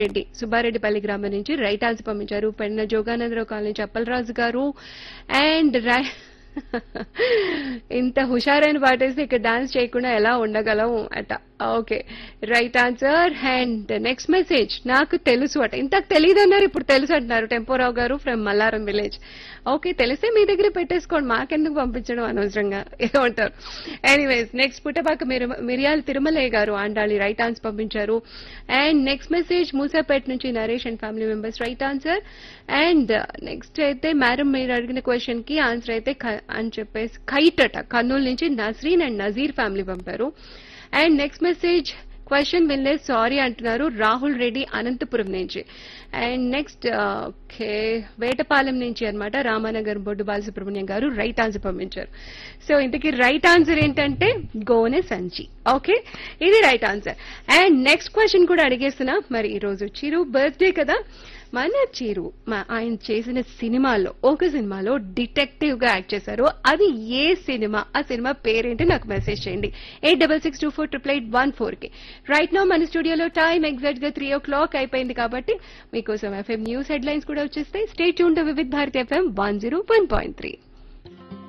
రెడ్డి సుబ్బారెడ్డిపల్లి గ్రామం నుంచి right answer పంపించారు పెన్న జోగానందరావు కాలనీ చప్పలరాజు గారు అండ్ రై ఇంత హుషారైన పాటేసి ఇక్కడ డాన్స్ చేయకుండా ఎలా ఉండగలం అట okay right answer and next message నాకు తెలుసు అట ఇంతకు తెలియదు అన్నారు ఇప్పుడు తెలుసు అంటున్నారు టెంపోరావు గారు ఫ్రమ్ మల్లారం విలేజ్ ఓకే తెలిస్తే మీ దగ్గర పెట్టేసుకోండి మాకెందుకు పంపించడం అనవసరంగా ఏమంటారు ఎనీవేస్ నెక్స్ట్ పుట్టపాక మిర- మిరియాల తిరుమలయ్య గారు ఆండాలి రైట్ ఆన్సర్ పంపించారు అండ్ నెక్స్ట్ మెసేజ్ మూసాపేట నుంచి Naresh and family members right answer and next అయితే మేడం మీరు అడిగిన క్వశ్చన్ కి ఆన్సర్ అయితే ఖ- అని చెప్పేసి కైట్ అట కర్నూలు నుంచి నస్రీన్ అండ్ నజీర్ ఫ్యామిలీ పంపారు అండ్ నెక్స్ట్ మెసేజ్ క్వశ్చన్ వినలేదు సారీ అంటున్నారు రాహుల్ రెడ్డి అనంతపురం నుంచి అండ్ నెక్స్ట్ ఓకే వేటపాలెం నుంచి అన్నమాట రామానగర్ బొడ్డు బాలసుబ్రహ్మణ్యం గారు రైట్ ఆన్సర్ పంపించారు సో ఇంతకీ రైట్ ఆన్సర్ ఏంటంటే గోనె సంచి ఓకే ఇది right answer and next question కూడా అడిగేస్తున్నా మరి ఈ రోజు చిరు బర్త్డే కదా మన చిరు మా- ఆయన చేసిన సినిమాలో ఒక సినిమాలో డిటెక్టివ్ గా యాక్ట్ చేశారు అది ఏ సినిమా ఆ సినిమా పేరేంటి నాకు మెసేజ్ చేయండి eight double six two four triple eight one four కి రైట్ నో మన స్టూడియోలో టైం ఎగ్జాక్ట్ గా త్రీ ఓ క్లాక్ అయిపోయింది కాబట్టి మీకోసం ఎఫ్ఎం న్యూస్ హెడ్ లైన్స్ కూడా వచ్చేస్తాయి stay tuned to Vividh Bharati FM one zero one point three